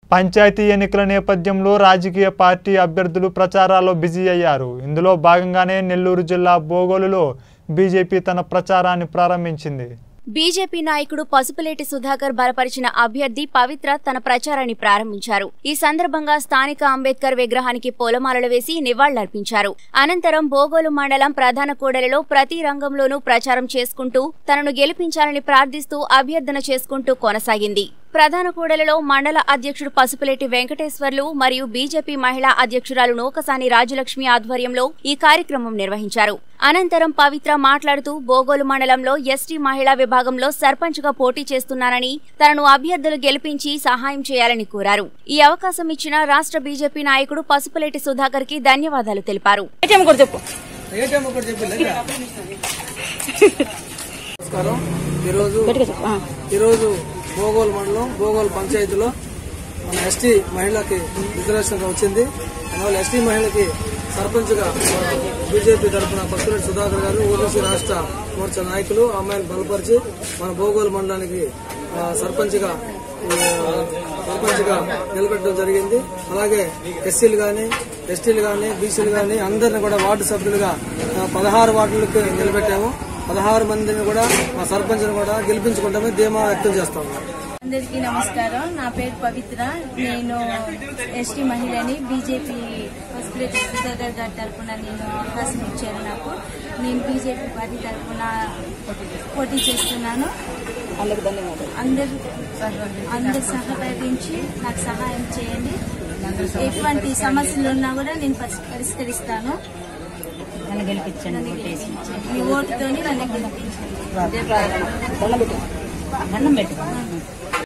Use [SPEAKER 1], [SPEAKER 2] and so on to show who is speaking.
[SPEAKER 1] పంచాయతీ ఎన్నికల నేపథ్యంలో రాజకీయ పార్టీ అభ్యర్థులు ప్రచారాల్లో బిజీ అయ్యారు ఇందులో భాగంగానే నెల్లూరు జిల్లా బోగోలులో బీజేపీ తన ప్రచారాన్ని ప్రారంభించింది
[SPEAKER 2] బీజేపీ నాయకుడు పసుపులేటి సుధాకర్ బలపరిచిన అభ్యర్థి పవిత్ర తన ప్రచారాన్ని ప్రారంభించారు ఈ సందర్భంగా స్థానిక అంబేద్కర్ విగ్రహానికి పూలమాలలు వేసి నివాళులర్పించారు అనంతరం బోగోలు మండలం ప్రధాన కూడలిలో ప్రతి రంగంలోనూ ప్రచారం చేసుకుంటూ తనను గెలిపించాలని ప్రార్థిస్తూ అభ్యర్థన చేసుకుంటూ కొనసాగింది ప్రధాన కూడలిలో మండల అధ్యక్షుడు పసుపులేటి వెంకటేశ్వర్లు మరియు బీజేపీ మహిళా అధ్యక్షురాలు నూకసాని రాజలక్ష్మి ఆధ్వర్యంలో ఈ కార్యక్రమం నిర్వహించారు అనంతరం పవిత్ర మాట్లాడుతూ బోగోలు మండలంలో ఎస్టీ మహిళా విభాగంలో సర్పంచ్ గా పోటీ చేస్తున్నానని తనను అభ్యర్థులు గెలిపించి సహాయం చేయాలని కోరారు ఈ అవకాశం ఇచ్చిన రాష్ట్ర బీజేపీ నాయకుడు పసుపులేటి సుధాకర్ కి ధన్యవాదాలు తెలిపారు
[SPEAKER 3] ఏటీఎం కూడా చెప్పు
[SPEAKER 4] ఏటీఎం ఒకటి చెప్పి నమస్కారం ఈరోజు
[SPEAKER 3] గట్టిగా చెప్పు ఆ.
[SPEAKER 4] ఈరోజు భోగోల్ మండలం భోగోల్ పంచాయతీలో మన ఎస్టీ మహిళకి రిజర్వేషన్ వచ్చింది అందువల్ల ఎస్టీ మహిళకి సర్పంచ్ గా బీజేపీ తరఫున పసుపురెడ్డి సుధాకర్ గారు ఓబీసీ రాష్ట్ర మోర్చా నాయకులు ఆ అమ్మాయిని బలపరిచి మన భోగోల్ మండలానికి ఆ, సర్పంచ్ గా సర్పంచ్ గా నిలబెట్టడం జరిగింది అలాగే ఎస్సీలు గాని ఎస్టీలు గాని బీసీలు గాని అందరిని కూడా వార్డు సభ్యులుగా ఆ, పదహారు వార్డులకు నిలబెట్టాము పదహారు మందిని కూడా మా సర్పంచ్ని కూడా గెలిపించుకుంటామని ధీమా వ్యక్తం చేస్తాము
[SPEAKER 5] అందరికీ నమస్కారం నా పేరు పవిత్ర నేను ఎస్టీ మహిళని బీజేపీ పసుపులేటి సుధాకర్ గారి తరఫున నేను అవకాశం ఇచ్చారు నాకు నేను బీజేపీ పార్టీ తరఫున పోటీ చేస్తున్నాను
[SPEAKER 3] అందరికి ధన్యవాదాలు
[SPEAKER 5] అందరూ అందరు సహకరించి నాకు సహాయం చేయండి ఎటువంటి సమస్యలు ఉన్నా కూడా నేను పరి- పరిష్కరిస్తాను
[SPEAKER 3] నన్ను గెలిపించండి
[SPEAKER 5] నన్ను
[SPEAKER 3] ఓటేసి
[SPEAKER 5] గెలిపించండి. మీ ఓటుతోని నన్ను గెలిపించండి
[SPEAKER 3] దండం పెట్టు దండం పెట్టు